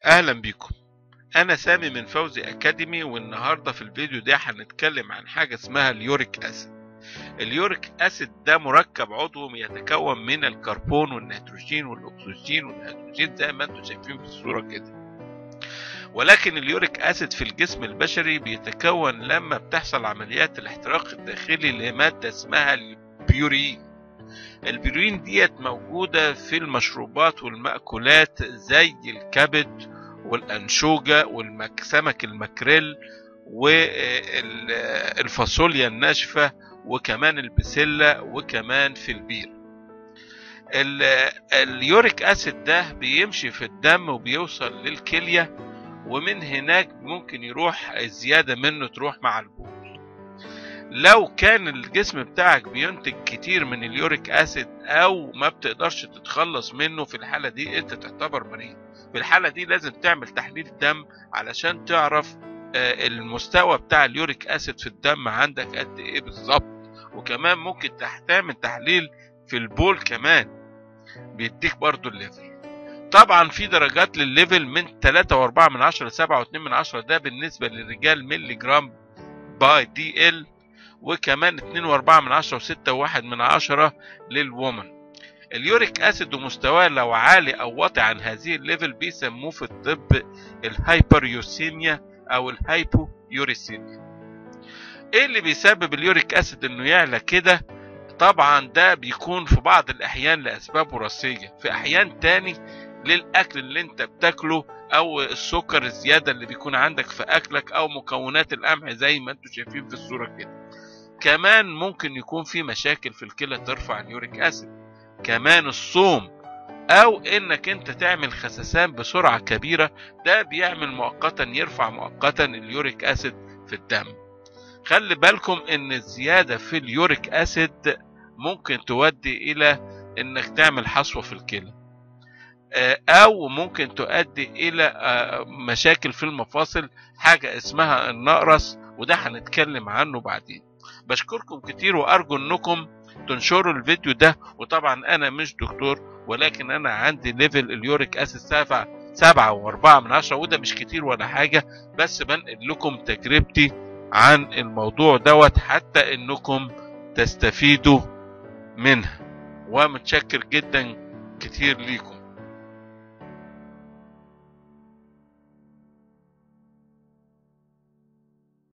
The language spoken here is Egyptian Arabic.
اهلا بيكم انا سامي من فوزي اكاديمي والنهارده في الفيديو ده هنتكلم عن حاجه اسمها اليوريك اسيد اليوريك اسيد ده مركب عضوي يتكون من الكربون والنيتروجين والاكسجين والهيدروجين زي ما انتم شايفين في الصوره كده ولكن اليوريك اسيد في الجسم البشري بيتكون لما بتحصل عمليات الاحتراق الداخلي لماده اسمها البيورين البيورين ديت موجودة في المشروبات والمأكولات زي الكبد والأنشوجة والسمك المكريل والفاصوليا الناشفة وكمان البسلة وكمان في البير اليوريك أسيد ده بيمشي في الدم وبيوصل للكلية ومن هناك ممكن يروح الزيادة منه تروح مع البول لو كان الجسم بتاعك بينتج كتير من اليوريك اسيد او ما بتقدرش تتخلص منه في الحالة دي انت تعتبر مريض في الحالة دي لازم تعمل تحليل دم علشان تعرف المستوى بتاع اليوريك اسيد في الدم عندك قد ايه بالظبط وكمان ممكن تعمل تحليل في البول كمان بيديك برضو الليفل طبعا في درجات للليفل من 3 و4 من 10 ل 7 و2 من 10 ده بالنسبة للرجال ملي جرام باي دي ال وكمان 2 و4 من 10 و6 و1 من 10 للومن اليوريك اسيد ومستواه لو عالي او واطي عن هذه الليفل بيسموه في الطب الهايبريوسيميا او الهايبويوريسيميا ايه اللي بيسبب اليوريك اسيد انه يعلى كده طبعا ده بيكون في بعض الاحيان لاسباب وراثيه في احيان تاني للاكل اللي انت بتاكله او السكر الزياده اللي بيكون عندك في اكلك او مكونات القمح زي ما انتم شايفين في الصوره كده كمان ممكن يكون في مشاكل في الكلى ترفع اليوريك اسيد كمان الصوم او انك انت تعمل خسسان بسرعه كبيره ده بيعمل مؤقتا يرفع مؤقتا اليوريك اسيد في الدم خلي بالكم ان الزياده في اليوريك اسيد ممكن تؤدي الى انك تعمل حصوه في الكلى او ممكن تؤدي الى مشاكل في المفاصل حاجه اسمها النقرس وده هنتكلم عنه بعدين بشكركم كتير وارجو انكم تنشروا الفيديو ده وطبعا انا مش دكتور ولكن انا عندي ليفل اليوريك اسيد سبعة سبعة واربعة من عشرة وده مش كتير ولا حاجة بس بنقل لكم تجربتي عن الموضوع دوت حتى انكم تستفيدوا منها ومتشكر جدا كتير ليكم